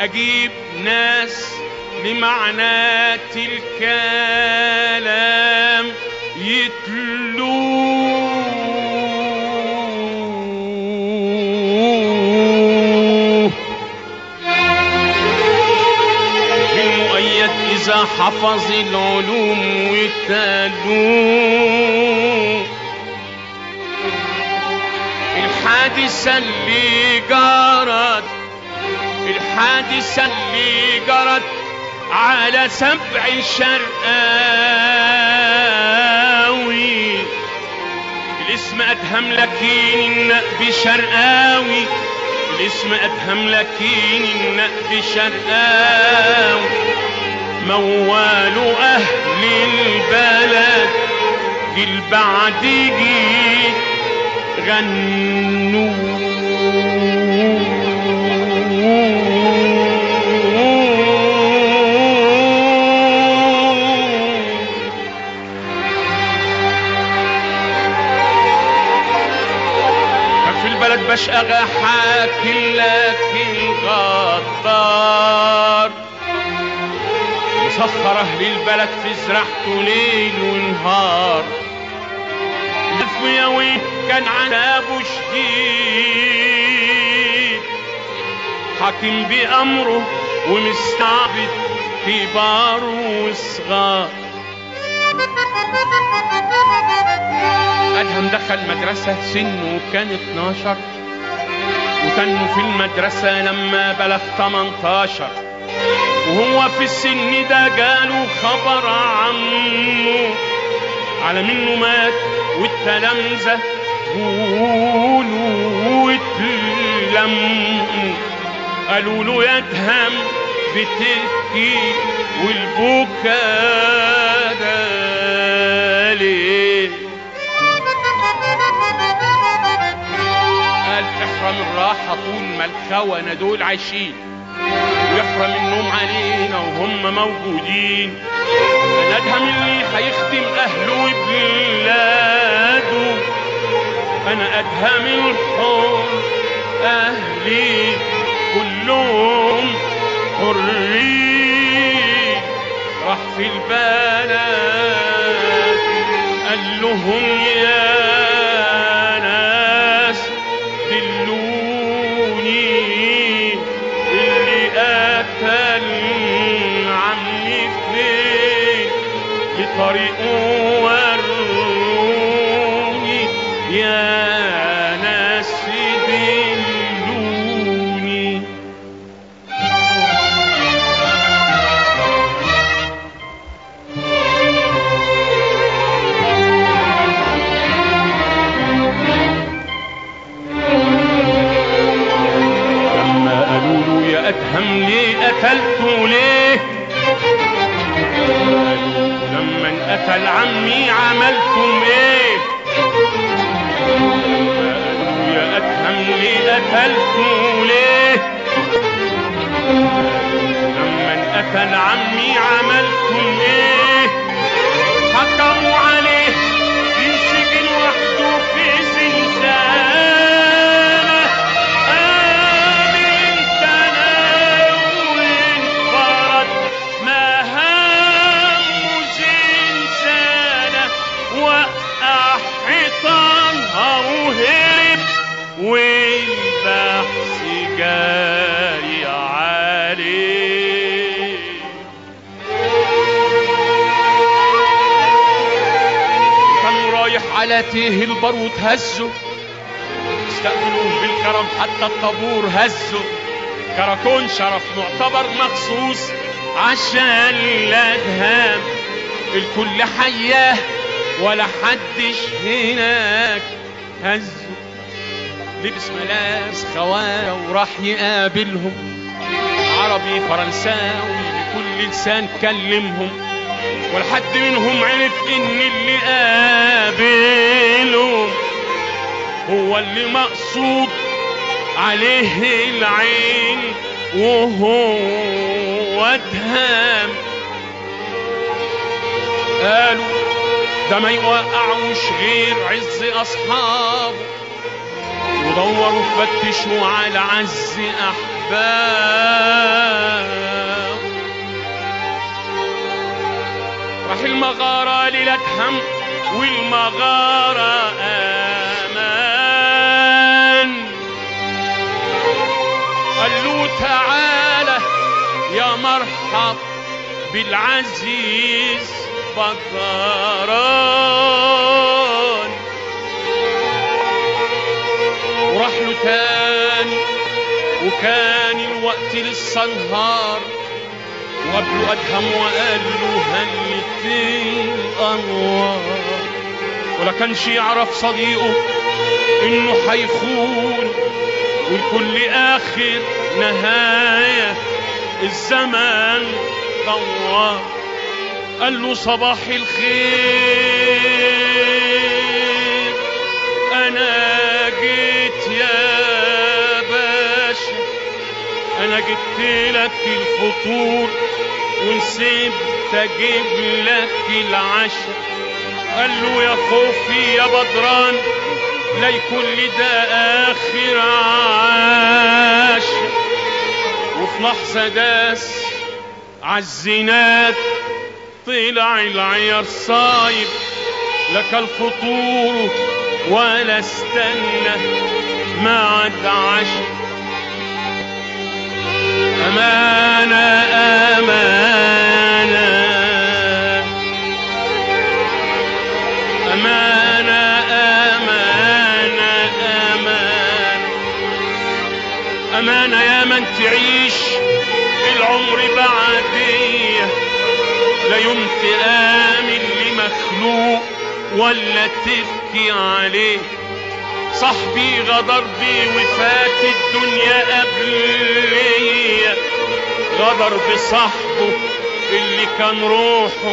اجيب ناس لمعنات الكلام يتلوه المؤيد إذا حفظ العلوم وتلوه الحادثة اللي جرت الحادثة اللي جرت على سبع شرقاوي الاسم أدهم لكن النقب شرقاوي الاسم أدهم لكن النقب شرقاوي موال أهل البلد جيل بعد جيل غنوا في البلد بشقى حاكي لكن غدار مسخر اهل البلد في زرعته ليل ونهار الفياوي كان عذابه شديد حاكم بأمره ومستعبد كبار وصغار أدهم دخل مدرسة سنه كان 12 وكان في المدرسة لما بلغ 18 وهو في السن ده جاله خبر عنه على منه مات والتلامذة قولوا واتلموا قالوا له يا ادهم بتبكي والبكا ده ليه قال احرم الراحة طول ما الخونة دول عايشين ويحرم النوم علينا وهم موجودين انا ادهم اللي هيخدم اهله وبلاده انا ادهم الحر اهلي كلهم حرين راح في البلد قال لهم يا ناس دلوني اللي قتل عمي فين بطريقه وروني يا ناس دلوني لما قالوا له يا ادهم ليه قتلته ليه قالوا لما انقتل عمي عملتم ايه لما قالوا يا ادهم ليه قتلته ليه قالوا لما انقتل عمي عملتم ايه حكموا عليه ينسجن وحده في زنزانه آمن تناول فرد ما همه زنزانة وقع حيطانها وهرب والبحث جاري عليه كان رايح على تيه البارود هزه استقبلوه بالكرم حتى الطابور هزه كراكون شرف معتبر مخصوص عشان الادهام الكل حياه ولا حدش هناك هزه لبس ملاس خوايا وراح يقابلهم عربي فرنساوي بكل لسان كلمهم والحد منهم عرف ان اللي قابلهم هو اللي مقصود عليه العين وهو ادهام قالوا ده ما يوقعوش غير عز اصحابه ودوروا فتشوا على عز احبابه أحباب راح المغارة ليلة هم والمغارة أمان قال له تعالى يا مرحب بالعزيز بدران وراح له تاني وكان الوقت لسه نهار وقبله أدهم وقال له هلت الأنوار ولا كانش يعرف صديقه إنه هيخون والكل آخر نهاية الزمان دوار قال له صباح الخير أنا جيت يا باشا أنا جبت لك الفطور ونسيت أجيب لك العشاء قال له يا خوفي يا بدران لا يكون لي ده آخر عشاء وفي لحظة داس عالزناد طلع العيار صايب لك الفطور ولا استنى ما عد عشاء أمانة أمانة أمانة أمانة أمانة أمانة يا من تعيش العمر بعدية لا يوم تآمن لمخلوق ولا تبكي عليه صاحبي غدر بي وفات الدنيا قبلية غدر بصاحبه اللي كان روحه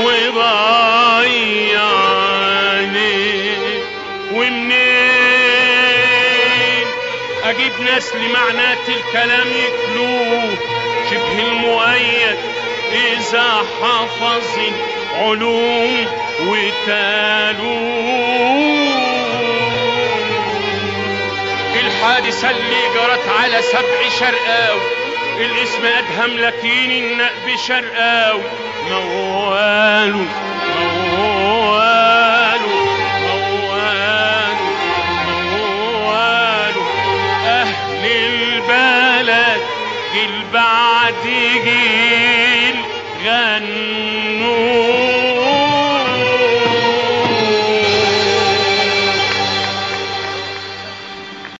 وضايع عليه ومنين اجيب ناس لمعنات الكلام يتلوه شبه المؤيد اذا حفظ علوم وتالوه الحادثة اللي جرت على سبع شرقاوي الاسم ادهم لكن النقب شرقاوي موالو موالو موالو موالو اهل البلد جيل بعد جيل غنوا